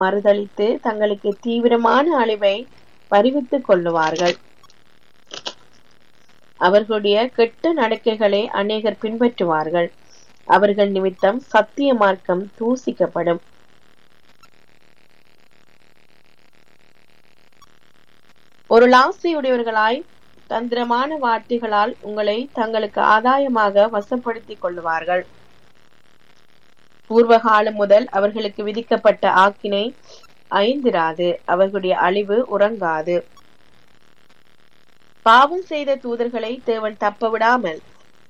மறுதலித்து தங்களுக்கு தீவிரமான அழிவை வருவித்துக் கொள்ளுவார்கள் அவர்களுடைய கெட்ட நடக்கைகளை அநேகர் பின்பற்றுவார்கள் அவர்கள் நிமித்தம் சத்திய மார்க்கம் தூசிக்கப்படும் ஒரு லாசையுடையவர்களாய் தந்திரமான வார்த்தைகளால் உங்களை தங்களுக்கு ஆதாயமாக வசப்படுத்திக் கொள்ளுவார்கள் பூர்வ காலம் முதல் அவர்களுக்கு விதிக்கப்பட்ட ஆக்கினை ஐந்திராது அவர்களுடைய அழிவு உறங்காது பாவம் செய்த தூதர்களை தேவன் தப்ப விடாமல்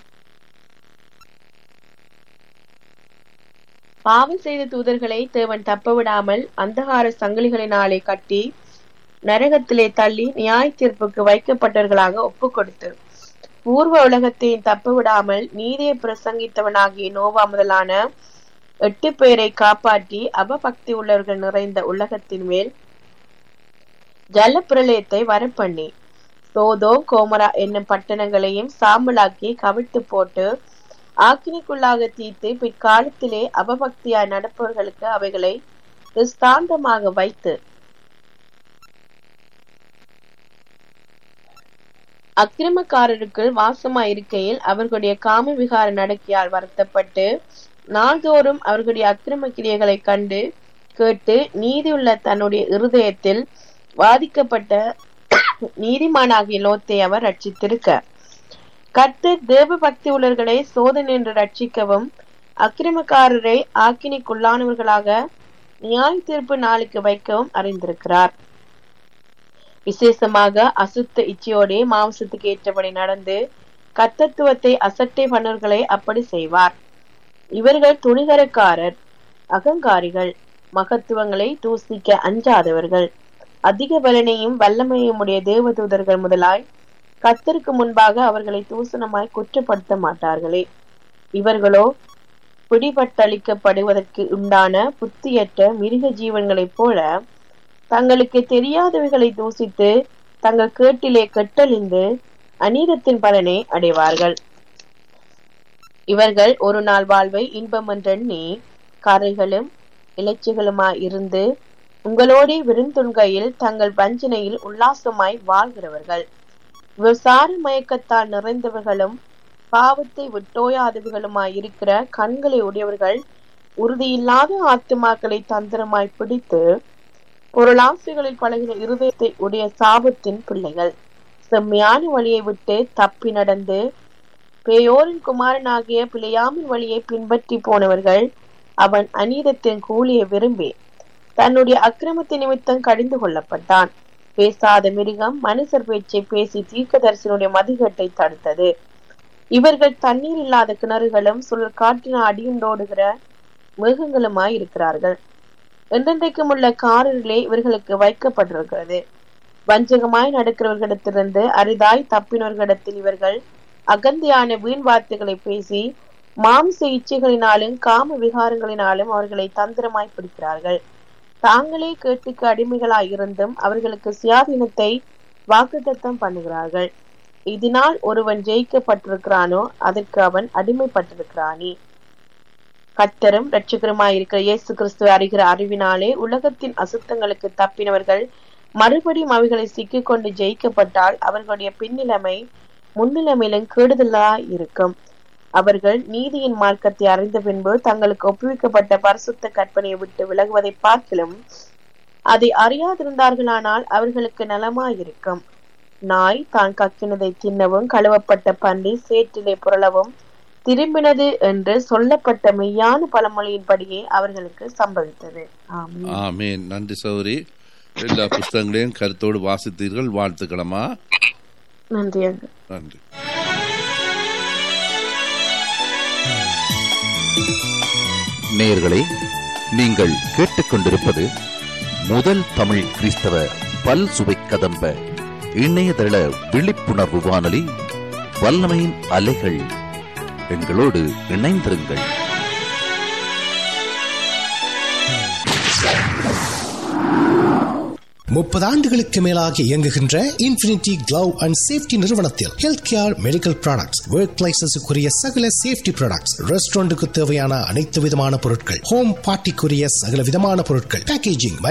பாவம் செய்த தூதர்களை தேவன் தப்ப விடாமல் அந்தகார சங்கிலிகளினாலே கட்டி நரகத்திலே தள்ளி நியாய தீர்ப்புக்கு வைக்கப்பட்டவர்களாக ஒப்பு கொடுத்து பூர்வ உலகத்தையும் தப்ப விடாமல் நீதியை பிரசங்கித்தவனாகிய நோவா முதலான எட்டு பேரை காப்பாற்றி அபபக்தி உள்ளவர்கள் நிறைந்த உலகத்தின் மேல் ஜல பிரளயத்தை வரப்பண்ணி சோதோ கோமரா என்னும் பட்டணங்களையும் சாம்பலாக்கி கவிழ்த்து போட்டு ஆக்கினிக்குள்ளாக தீர்த்து பிற்காலத்திலே அபபக்தியாய் நடப்பவர்களுக்கு அவைகளை திஸ்தாந்தமாக வைத்து அக்கிரமக்காரருக்கு வாசமாயிருக்கையில் அவர்களுடைய காம விகார நடக்கையால் வருத்தப்பட்டு நாள்தோறும் அவர்களுடைய அக்கிரம கிரியைகளை கண்டு கேட்டு நீதியுள்ள தன்னுடைய இருதயத்தில் வாதிக்கப்பட்ட நீதிமானாகிய லோத்தை அவர் ரட்சித்திருக்க கர்த்தர் தேவ பக்தி உள்ளவர்களை சோதனை என்று ரட்சிக்கவும் அக்கிரமக்காரரை ஆக்கினிக்குள்ளானவர்களாக நியாய தீர்ப்பு நாளுக்கு வைக்கவும் அறிந்திருக்கிறார் விசேஷமாக அசுத்த இச்சையோடே மாംസத்துக்கு ஏற்றபடி நடந்து கத்தத்துவத்தை அசட்டை பண்ணவர்களை அப்படி செய்வார் இவர்கள் துணிகரக்காரர் அகங்காரிகள் மகத்துவங்களை தூசிக்க அஞ்சாதவர்கள் அதிக பலனையும் வல்லமையும் உடைய தேவதூதர்கள் முதலாய் கத்தருக்கு முன்பாக அவர்களை தூசணமாய் குற்றப்படுத்த மாட்டார்களே இவர்களோ பிடிபட்டளிக்கப்படுவதற்கு உண்டான புத்தியற்ற மிருக ஜீவன்களைப் போல தங்களுக்கு தெரியாதவைகளை தூசித்து தங்கள் கேட்டிலே கெட்டழிந்து அநீதத்தின் பலனை அடைவார்கள் இவர்கள் ஒரு நாள் வாழ்வை இன்பமென்றெண்ணி கரைகளும் இலைச்சிகளுமாய் இருந்து உங்களோடே விருந்துண்கையில் தங்கள் வஞ்சனையில் உல்லாசமாய் வாழ்கிறவர்கள் விசார மயக்கத்தால் நிறைந்தவர்களும் பாவத்தை விட்டோயாதவர்களுமாய் இருக்கிற கண்களை உடையவர்கள் உறுதியில்லாத ஆத்துமாக்களை தந்திரமாய் பிடித்து பொருளாசைகளில் பழகின இருதயத்தை உடைய சாபத்தின் பிள்ளைகள் செம்மையான வழியை விட்டு தப்பி நடந்து பேயோரின் குமாரனாகிய பிழையாமின் வழியை பின்பற்றி போனவர்கள் அவன் அநீதத்தின் கூலியை விரும்பி தன்னுடைய அக்கிரமத்தின் நிமித்தம் கடிந்து கொள்ளப்பட்டான் பேசாத மிருகம் மனுஷர் பேச்சை பேசி தீர்க்கதரிசனுடைய மதிகட்டை தடுத்தது இவர்கள் தண்ணீர் இல்லாத கிணறுகளும் சுழல் காற்றின அடியுண்டோடுகிற மிருகங்களுமாய் இருக்கிறார்கள் என்றென்றைக்கும் உள்ள காரிலே இவர்களுக்கு வைக்கப்பட்டிருக்கிறது வஞ்சகமாய் நடக்கிறவர்களிடத்திலிருந்து அரிதாய் தப்பினவர்களிடத்தில் இவர்கள் அகந்தியான வீண் வார்த்தைகளை பேசி மாம்ச இச்சைகளினாலும் காம விகாரங்களினாலும் அவர்களை தந்திரமாய் பிடிக்கிறார்கள் தாங்களே கேட்டுக்கு அடிமைகளாய் இருந்தும் அவர்களுக்கு சுயாதீனத்தை வாக்குத்தத்தம் பண்ணுகிறார்கள் இதனால் ஒருவன் ஜெயிக்கப்பட்டிருக்கிறானோ அதற்கு அவன் அடிமைப்பட்டிருக்கிறானே கத்தரும் இரட்சகருமாய் இருக்கிற இயேசு கிறிஸ்துவை அறிகிற அறிவினாலே உலகத்தின் அசுத்தங்களுக்கு தப்பினவர்கள் மறுபடியும் அவைகளை சிக்கிக்கொண்டு ஜெயிக்கப்பட்டால் அவர்களுடைய பின்னிலைமை முன்னிலைமையிலும் கெடுதலாய் இருக்கும் அவர்கள் நீதியின் மார்க்கத்தை அறிந்த பின்பு தங்களுக்கு ஒப்புவிக்கப்பட்ட பரிசுத்த கற்பனையை விட்டு விலகுவதை பார்க்கிலும் அதை அறியாதிருந்தார்களானால் அவர்களுக்கு நலமாயிருக்கும் நாய் தான் கக்கினதை தின்னவும் கழுவப்பட்ட பன்றி சேற்றிலே புரளவும் திரும்பினது என்று சொல்லப்பட்ட மெய்யான பழமொழியின்படியே அவர்களுக்கு சம்பவித்தது ஆமென். ஆமேன் நன்றி சௌரி எல்லா புஸ்தகங்களையும் கருத்தோடு வாசித்தீர்கள் வாழ்த்துக்களமா நன்றி அங்கு நன்றி நேயர்களே நீங்கள் கேட்டுக்கொண்டிருப்பது முதல் தமிழ் கிறிஸ்தவ பல் சுவை கதம்ப இணையதள விழிப்புணர்வு வானொலி வல்லமையின் அலைகள் எங்களோடு இணைந்திருங்கள் முப்பது ஆண்டுகளுக்கு மேலாக இயங்குகின்ற இன்ஃபினிட்டி கிளவ் அண்ட் சேஃப்டி நிறுவனத்தில் health care medical products work லைசன்ஸுக்குரிய சகல சேஃப்டி ப்ராடக்ட்ஸ் ரெஸ்டாரண்ட்டுக்கு தேவையான அனைத்து விதமான பொருட்கள் ஹோம் பார்ட்டிக்குரிய சகல விதமான பொருட்கள் பேக்கேஜிங்